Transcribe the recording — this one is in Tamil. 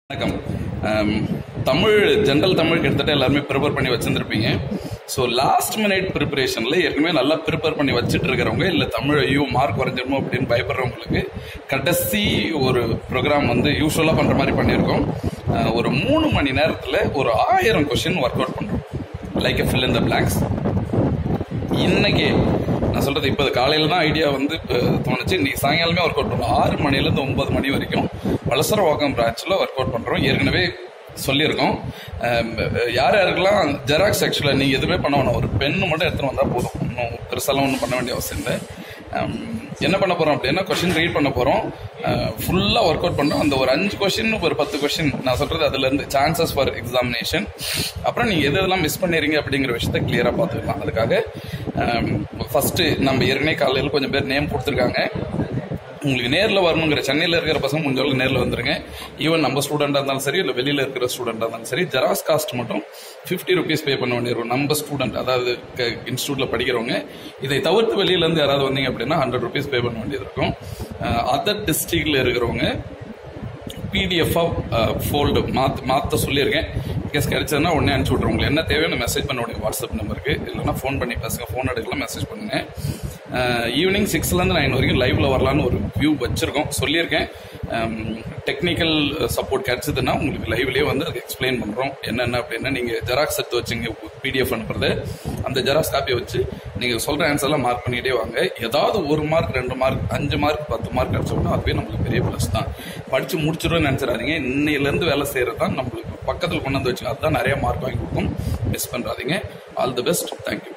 வணக்கம் ஆம், தமிழ் ஜென்ரல் தமிழ் கிட்டத்தட்ட எல்லாருமே ப்ரிப்பேர் பண்ணி வச்சிருந்திருப்பீங்க ஸோ லாஸ்ட் மினிட் ப்ரிப்பரேஷனில் ஏற்கனவே நல்லா ப்ரிப்பேர் பண்ணி வச்சுட்டு இருக்கிறவங்க இல்லை தமிழ் ஐயோ மார்க் குறைஞ்சிருமோ அப்படின்னு பயப்படுறவங்களுக்கு கடைசி ஒரு ப்ரோக்ராம் வந்து யூஸ்வலாக பண்ணுற மாதிரி பண்ணியிருக்கோம் ஆஹ், ஒரு மூணு மணி நேரத்தில் ஒரு ஆயிரம் கொஷின் ஒர்க் அவுட் பண்ணுறோம் like a fill in the blanks இன்னைக்கு நான் சொல்றது இப்போ காலையில தான் ஐடியா வந்து அஹ், தோணுச்சு இன்னைக்கு சாயங்காலமே ஒர்க் அவுட் பண்றோம் ஆறு மணிலேருந்து ஒன்பது மணி வரைக்கும் வலசரவாக்கம் பிரான்ச்சில் ஒர்க் அவுட் பண்றோம் ஏற்கனவே சொல்லியிருக்கோம் அஹ், யார் யாருக்கெல்லாம் ஜெராக்ஸ் ஆக்சுவலாக நீங்கள் எதுவுமே பண்ண வேணாம் ஒரு பெண்ணு மட்டும் எடுத்துன்னு வந்தால் போதும் இன்னும் பெருசாலாம் ஒன்றும் பண்ண வேண்டிய அவசியம் இல்லை அம், என்ன பண்ண போறோம் அப்படின்னா கொஷின் ரீட் பண்ண போறோம் ஃபுல்லா ஒர்க் அவுட் பண்றோம் அந்த ஒரு அஞ்சு கொஷின் ஒரு பத்து கொஷின் நான் சொல்றது அதுல இருந்து சான்சஸ் ஃபார் எக்ஸாமினேஷன் அப்புறம் நீங்க எது எதெல்லாம் மிஸ் பண்ணிருங்க அப்படிங்கிற விஷயத்த கிளியரா பார்த்துக்கலாம் அதுக்காக ஃபர்ஸ்ட் நம்ம ஏற்கனவே காலையில் கொஞ்சம் பேர் நேம் கொடுத்துருக்காங்க உங்களுக்கு நேரில் வரணுங்கிற சென்னையில் இருக்கிற பசங்க முடிஞ்ச அளவுக்கு நேரில் வந்துருங்க ஈவன் நம்ம ஸ்டூடெண்டாக இருந்தாலும் சரி இல்லை வெளியில் இருக்கிற ஸ்டூடெண்டாக இருந்தாலும் சரி ஜெராக்ஸ் காஸ்ட் மட்டும் ஃபிஃப்டி ருபீஸ் பே பண்ண வேண்டியிருக்கும் நம்ம ஸ்டூடெண்ட் அதாவது இன்ஸ்டியூட்டில் படிக்கிறவங்க இதை தவிர்த்து வெளியிலேருந்து யாராவது வந்தீங்க அப்படின்னா ஹண்ட்ரட் ருபீஸ் பே பண்ண வேண்டியது இருக்கும் அதர் டிஸ்ட்ரிக்டில் இருக்கிறவங்க பிடிஎஃபாக ஃபோல்டு மாற்ற மாற்ற சொல்லியிருக்கேன் கேஸ் கிடைச்சதுன்னா உடனே அனுப்பிச்சி விட்ருவோம் உங்களுக்கு என்ன தேவையான மெசேஜ் பண்ண உடனே வாட்ஸ்அப் நம்பருக்கு இல்லைன்னா ஃபோன் பண்ணி பேசுங்க ஃபோன் எடுக்கலாம் மெசேஜ் பண்ணுங்க ஈவினிங் சிக்ஸ்லேருந்து நைன் வரைக்கும் லைவ்ல வரலான்னு ஒரு வியூ வச்சிருக்கோம் சொல்லியிருக்கேன் டெக்னிக்கல் சப்போர்ட் கிடைச்சதுன்னா உங்களுக்கு லைவ்லேயே வந்து அதுக்கு எக்ஸ்பிளைன் பண்ணுறோம் என்னென்ன அப்படின்னா நீங்கள் ஜெராக்ஸ் எடுத்து வச்சுங்க பிடிஎஃப் அனுப்புறது அந்த ஜெராக்ஸ் காப்பியை வச்சு நீங்கள் சொல்கிற ஆன்சர்லாம் மார்க் பண்ணிகிட்டே வாங்க ஏதாவது ஒரு மார்க் ரெண்டு மார்க் அஞ்சு மார்க் பத்து மார்க் கிடைச்சோம்னா அதுவே நம்மளுக்கு பெரிய ப்ளஸ் தான் படித்து முடிச்சிடும்னு நினச்சிடாதீங்க இன்னையிலேருந்து வேலை செய்கிறது தான் நம்மளுக்கு பக்கத்தில் கொண்டு வந்து வச்சுங்க அதுதான் நிறைய மார்க் வாங்கி கொடுக்கும் மிஸ் பண்ணுறாதீங்க ஆல் தி பெஸ்ட் தேங்க்யூ